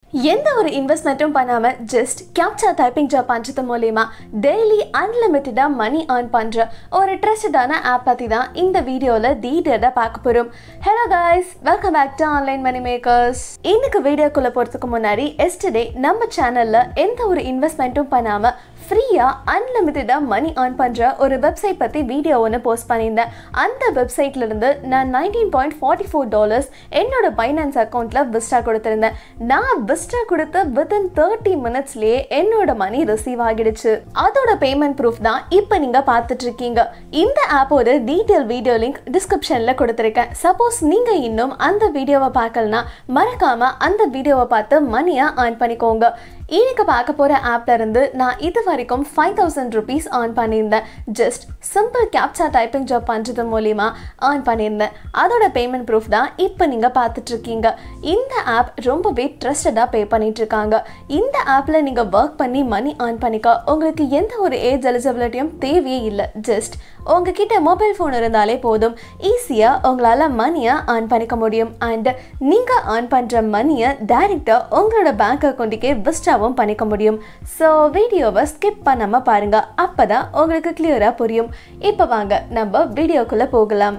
எந்த ஒரு இன்வெஸ்ட்மெண்ட்டும் பண்ணாம ஜஸ்ட் கேப்சா டைப்பிங் ஜாப் பண்றது மூலியமா டெய்லி அன்லிமிட்டடா மணி ஏர்ன் பண்ற ஒரு ட்ரஸ்டடான ஆப் பத்தி தான் இந்த வீடியோல டீடைலா பார்க்க போறோம் hello guys welcome back to online money makers இன்னைக்கு வீடியோக்குள்ள போறதுக்கு முன்னாடி எஸ்டர்டே நம்ம சேனல்ல எந்த ஒரு இன்வெஸ்ட்மெண்ட்டும் பண்ணாம ஃப்ரீயா அன்லிமிட்டடா மணி ஏர்ன் பண்ற ஒரு வெப்சைட் பத்தி வீடியோ ஒன்று போஸ்ட் பண்ணியிருந்தேன் அந்த வெப்சைட்ல இருந்து நான் nineteen point forty four dollars என்னோட பைனான்ஸ் அக்கௌண்ட்ல விஸ்டா கொடுத்திருந்தேன் நான் விஸ்டா கொடுத்த வித்தின் தேர்ட்டி மினிட்ஸ்லயே என்னோட மணி ரிசீவ் ஆகிடுச்சு அதோட பேமெண்ட் ப்ரூஃப் தான் இப்போ நீங்க பார்த்துட்டு இருக்கீங்க இந்த ஆப்போட டீட்டெயில் வீடியோ லிங்க் டிஸ்கிரிப்ஷன்ல கொடுத்துருக்கேன் சப்போஸ் நீங்க இன்னும் அந்த வீடியோவை பார்க்கலனா மறக்காம அந்த வீடியோவை பார்த்து மணியா ஏர்ன் பண்ணிக்கோங்க இன்னைக்கு பார்க்க போற ஆப்ல இருந்து நான் இது வரைக்கும் ஃபைவ் தௌசண்ட் ருபீஸ் ஏர்ன் பண்ணியிருந்தேன் just simple captcha typing job பண்ணுறது மூலிமா ஏர்ன் பண்ணியிருந்தேன் அதோட பேமெண்ட் ப்ரூஃப் தான் இப்போ நீங்கள் பார்த்துட்டு இருக்கீங்க இந்த ஆப் ரொம்பவே ட்ரஸ்டடாக பே பண்ணிட்டு இருக்காங்க இந்த ஆப்பில் நீங்கள் ஒர்க் பண்ணி மணி ஏர்ன் பண்ணிக்க உங்களுக்கு எந்த ஒரு ஏஜ் எலிஜிபிலிட்டியும் தேவையே இல்லை ஜஸ்ட் உங்ககிட்ட மொபைல் ஃபோன் இருந்தாலே போதும் ஈஸியாக உங்களால் மணியை ஏர்ன் பண்ணிக்க முடியும் அண்ட் நீங்கள் ஏர்ன் பண்ணுற மணியை டைரெக்டாக உங்களோட பேங்க் அக்கௌண்ட்டுக்கே விஸ்டாவும் பண்ணிக்க முடியும் ஸோ வீடியோவை ஸ்கிப் பண்ணாமல் பாருங்கள் அப்போ தான் உங்களுக்கு கிளியராக புரியும் இப்போ வாங்க நம்ம வீடியோக்குள்ளே போகலாம்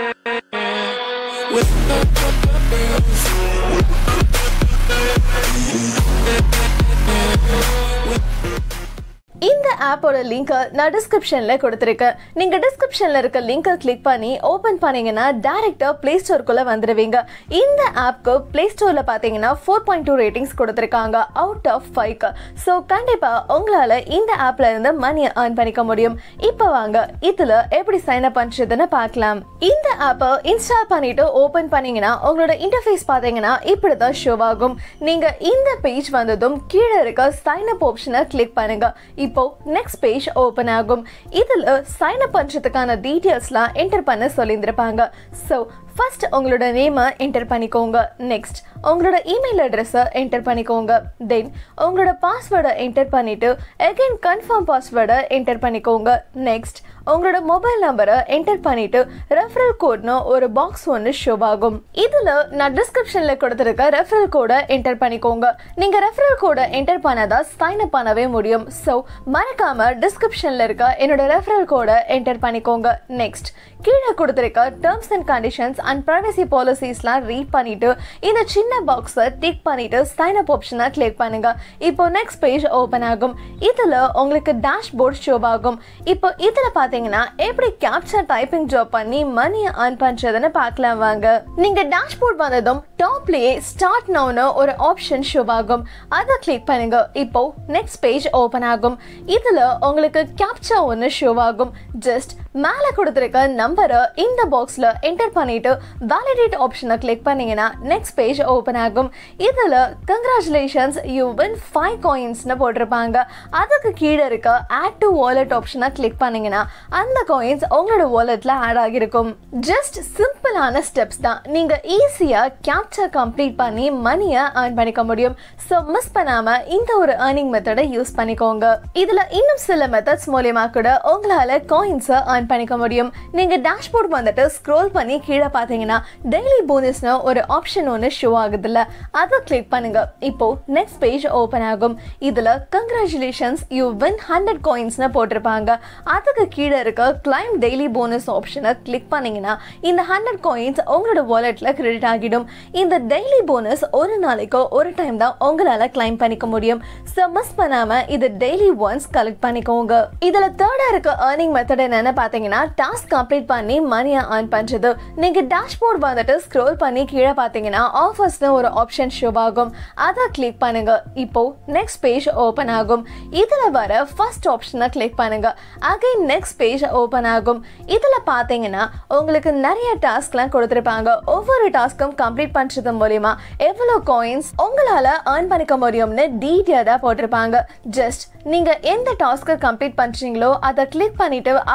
இந்த ஆப்போட லிங்கை நான் டிஸ்கிரிப்ஷனில் கொடுத்துருக்கேன் நீங்கள் டிஸ்கிரிப்ஷனில் இருக்க லிங்கை கிளிக் பண்ணி ஓப்பன் பண்ணீங்கன்னா டேரெக்டாக ப்ளே ஸ்டோருக்குள்ளே வந்துடுவீங்க இந்த ஆப்க்கு ப்ளே ஸ்டோரில் பார்த்தீங்கன்னா ஃபோர் பாயிண்ட் டூ ரேட்டிங்ஸ் கொடுத்துருக்காங்க அவுட் ஆஃப் ஃபைவ்க்கு ஸோ கண்டிப்பாக உங்களால் இந்த ஆப்பில் இருந்து மணியை ஏர்ன் பண்ணிக்க முடியும் இப்போ வாங்க இதில் எப்படி சைன் அப் பண்ணுறதுன்னு பார்க்கலாம் இந்த ஆப்பை இன்ஸ்டால் பண்ணிட்டு ஓப்பன் பண்ணீங்கன்னா உங்களோட இன்டர்ஃபேஸ் பார்த்தீங்கன்னா இப்படி தான் ஷோ ஆகும் நீங்கள் இந்த பேஜ் வந்ததும் கீழே இருக்க சைன் அப் ஆப்ஷனை கிளிக் பண்ணுங்க இப்போ நெக்ஸ்ட் பேஜ் ஓப்பன் ஆகும் இதில் சைன் அப் பண்ணுறதுக்கான டீட்டெயில்ஸ்லாம் என்டர் பண்ண சொல்லியிருந்திருப்பாங்க ஸோ ஃபர்ஸ்ட் உங்களோட நேமை என்டர் பண்ணிக்கோங்க நெக்ஸ்ட் உங்களோட இமெயில் அட்ரஸை என்டர் பண்ணிக்கோங்க தென் உங்களோட பாஸ்வேர்டை என்டர் பண்ணிவிட்டு அகைன் கன்ஃபார்ம் பாஸ்வேர்டை என்டர் பண்ணிக்கோங்க நெக்ஸ்ட் உங்களோட மொபைல் நம்பரை என்டர் பண்ணிட்டு ரெஃபரல் கோட்னு ஒரு பாக்ஸ் ஒன்று ஷோ ஆகும் இதில் நான் டிஸ்கிரிப்ஷனில் கொடுத்துருக்க ரெஃபரல் கோடை என்டர் பண்ணிக்கோங்க நீங்கள் ரெஃபரல் கோடை என்டர் பண்ணதா சைன் அப் பண்ணவே முடியும் ஸோ மறக்காம டிஸ்கிரிப்ஷனில் இருக்க என்னோட ரெஃபரல் கோடை என்டர் பண்ணிக்கோங்க நெக்ஸ்ட் கீழே கொடுத்துருக்க terms and conditions and privacy பாலிசிஸ்லாம் ரீட் பண்ணிட்டு இந்த சின்ன பாக்ஸை டிக் பண்ணிட்டு சைன் அப் ஆப்ஷனை கிளிக் பண்ணுங்க இப்போ நெக்ஸ்ட் பேஜ் ஓப்பன் ஆகும் இதில் உங்களுக்கு டேஷ்போர்ட் ஷோ ஆகும் இப்போ இதில் பார்த்தீங்கன்னா எப்படி கேப்சர் டைப்பிங் ஜாப் பண்ணி மணியை ஏர்ன் பண்ணுறதுன்னு பார்க்கலாம் வாங்க நீங்கள் டேஷ்போர்ட் வந்ததும் டாப்லேயே ஸ்டார்ட் நவுன்னு ஒரு ஆப்ஷன் ஷோ ஆகும் அதை கிளிக் பண்ணுங்க இப்போ நெக்ஸ்ட் பேஜ் ஓப்பன் ஆகும் இதில் உங்களுக்கு கேப்சா ஒன்று ஷோ ஆகும் ஜஸ்ட் மேலே கொடுத்துருக்க நம்பரை இந்த பாக்ஸில் என்டர் பண்ணிட்டு வேலிடேட் ஆப்ஷனை கிளிக் பண்ணீங்கன்னா நெக்ஸ்ட் பேஜ் ஓப்பன் ஆகும் இதில் கங்க்ராச்சுலேஷன்ஸ் யூ வின் ஃபைவ் காயின்ஸ்னு போட்டிருப்பாங்க அதுக்கு கீழே இருக்க ஆட் டு வாலெட் ஆப்ஷனை கிளிக் பண்ணீங்கன்னா அந்த காயின்ஸ் உங்களோட வாலெட்டில் ஆட் ஆகிருக்கும் ஜஸ்ட் சிம்பிளான ஸ்டெப்ஸ் தான் நீங்கள் ஈஸியாக கேப்சர் கம்ப்ளீட் பண்ணி மணியை ஏர்ன் பண்ணிக்க முடியும் ஸோ மிஸ் பண்ணாமல் இந்த ஒரு ஏர்னிங் மெத்தடை யூஸ் பண்ணிக்கோங்க இதில் இன்னும் சில மெத்தட்ஸ் மூலயமா கூட உங்களால் காயின்ஸை ஏர்ன் பண்ணிக்க முடியும் நீங்கள் டேஷ்போர்ட் வந்துட்டு ஸ்க்ரோல் பண்ணி கீழே பார்த்தீங்கன்னா டெய்லி போனஸ்னு ஒரு ஆப்ஷன் ஒன்று ஷோ ஆகுதுல்ல அதை கிளிக் பண்ணுங்க இப்போ நெக்ஸ்ட் பேஜ் ஓப்பன் ஆகும் இதில் கங்க்ராச்சுலேஷன்ஸ் யூ வின் ஹண்ட்ரட் காயின்ஸ்னு போட்டிருப்பாங்க அதுக்கு கீழே இருக்க கிளைம் டெய்லி போனஸ் ஆப்ஷனை கிளிக் பண்ணீங்கன்னா இந்த ஹண்ட்ரட் காயின்ஸ் உங்களோட வாலெட்டில் கிரெடிட் ஆகிடும் இந்த டெய்லி போனஸ் ஒரு நாளைக்கு ஒரு டைம் தான் உங்களால் கிளைம் பண்ணிக்க முடியும் ஸோ மிஸ் பண்ணாமல் இது டெய்லி ஒன்ஸ் கலெக்ட் பண்ணிக்கோங்க இதில் தேர்டாக இருக்க ஏர்னிங் மெத்தட் என்னன்னு பார்த்தீங்கன்னா டாஸ்க் கம்ப்ளீட் பண்ணி மணியை ஏர்ன் பண்ணுறது நீங்கள் டேஷ்போர்ட் வந்துட்டு ஸ்க்ரோல் பண்ணி கீழே பார்த்தீங்கன்னா ஆஃபர்ஸ்னு ஒரு ஆப்ஷன் ஷோ ஆகும் அதை கிளிக் பண்ணுங்க இப்போ நெக்ஸ்ட் பேஜ் ஓப்பன் ஆகும் இதில் வர ஃபர்ஸ்ட் ஆப்ஷனை கிளிக் பண்ணுங்க அகைன் நெக்ஸ்ட் பேஜ் ஓப்பன் ஆகும் இதில் பார்த்தீங்கன்னா உங்களுக்கு நிறைய டாஸ்க்லாம் கொடுத்துருப்பாங்க ஒவ்வொரு டாஸ்க்கும் கம்ப்ளீட் பண்ணுறது மூலிமா எவ்வளோ காயின்ஸ் உங்களால் ஏர்ன் பண்ணிக்க முடியும்னு டீட்டெயிலாக போட்டிருப்பாங்க ஜஸ்ட் நீங்கள் எந்த டாஸ்க்கை கம்ப்ளீட் பண்ணுறீங்களோ அதை கிளிக் பண்ணிட்டு அவங்க கொடுத்த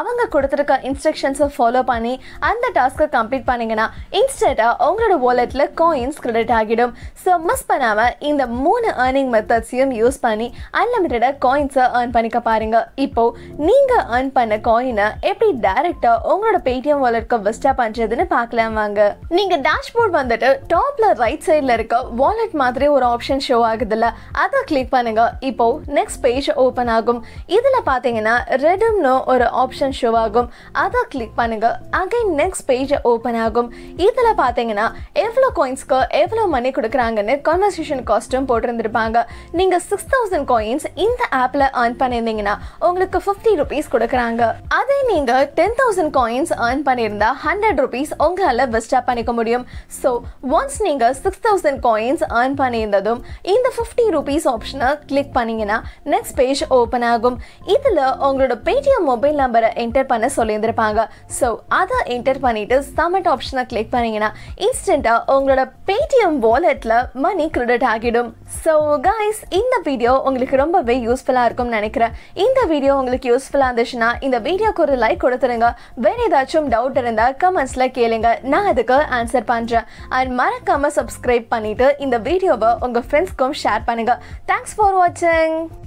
கொடுத்துருக்க இன்ஸ்ட்ரக்ஷன்ஸை ஃபாலோ பண்ணி அந்த டாஸ்க்கை கம்ப்ளீட் பண்ணீங்கன்னா இன்ஸ்டண்ட்டாக உங்களோட வாலெட்டில் காயின்ஸ் கிரெடிட் ஆகிடும் ஸோ மிஸ் பண்ணாமல் இந்த மூணு ஏர்னிங் மெத்தட்ஸையும் யூஸ் பண்ணி அன்லிமிட்டடாக காயின்ஸை ஏர்ன் பண்ணிக்க பாருங்க இப்போ நீங்கள் ஏர்ன் பண்ண காயினை எப்படி டைரெக்டாக உங்களோட பேடிஎம் வாலெட்க்கு விஸ்டா பண்ணுறதுன்னு பார்க்கலாம் வாங்க நீங்கள் டேஷ்போர்ட் வந்துட்டு டாப்ல ரைட் சைடில் இருக்க வாலெட் மாதிரி ஒரு ஆப்ஷன் ஷோ ஆகுதுல்ல அதை கிளிக் பண்ணுங்க இப்போ நெக்ஸ்ட் பேஜ் ஓப்பன் ஆகும் இதில் பார்த்தீங்கன்னா ரெடம்னு ஒரு ஆப்ஷன் ஷோ ஆகும் அதை கிளிக் பண்ணுங்க அகைன் நெக்ஸ்ட் பேஜ் ஓப்பன் ஆகும் இதில் பார்த்தீங்கன்னா எவ்வளோ காயின்ஸ்க்கு எவ்வளோ மணி கொடுக்குறாங்கன்னு கான்வர்சேஷன் காஸ்ட்டும் போட்டிருந்திருப்பாங்க நீங்கள் சிக்ஸ் தௌசண்ட் காயின்ஸ் இந்த ஆப்பில் ஏர்ன் பண்ணியிருந்தீங்கன்னா உங்களுக்கு ஃபிஃப்டி ருபீஸ் கொடுக்குறாங்க அதே நீங்கள் டென் தௌசண்ட் காயின்ஸ் ஏர்ன் பண்ணியிருந்தா ஹண்ட்ரட் ருபீஸ் உங்களால் பெஸ்ட்டாக பண்ணிக்க முடியும் ஸோ ஒன்ஸ் நீங்கள் சிக்ஸ் தௌசண்ட் காயின்ஸ் ஏர்ன் பண்ணியிருந்ததும் இந்த ஃபிஃப்டி ருபீஸ் ஆப்ஷனை கிளிக் பண்ணீங்கன்னா நெக்ஸ்ட் பேஜ் ஓப்பன் ஆகும் இதில் உங்களோட பேடிஎம் மொபைல் நம்பரை என்டர் பண்ண சொல்லியிருந்திருப்பாங்க ஸோ அதை என்டர் பண்ணிட்டு சப்மிட் ஆப்ஷனை கிளிக் பண்ணீங்கன்னா இன்ஸ்டண்ட்டாக உங்களோட பேடிஎம் வாலெட்டில் மணி கிரெடிட் ஆகிடும் ஸோ கைஸ் இந்த வீடியோ உங்களுக்கு ரொம்பவே யூஸ்ஃபுல்லாக இருக்கும்னு நினைக்கிறேன் இந்த வீடியோ உங்களுக்கு யூஸ்ஃபுல்லாக இருந்துச்சுன்னா இந்த வீடியோக்கு ஒரு லைக் கொடுத்துருங்க வேற ஏதாச்சும் டவுட் இருந்தால் கமெண்ட்ஸில் கேளுங்க நான் அதுக்கு ஆன்சர் பண்ணுறேன் அண்ட் மறக்காமல் சப்ஸ்கிரைப் பண்ணிட்டு இந்த வீடியோவை உங்கள் ஃப்ரெண்ட்ஸ்க்கும் ஷேர் பண்ணுங்க தேங்க்ஸ் ஃபார் வாட்சிங்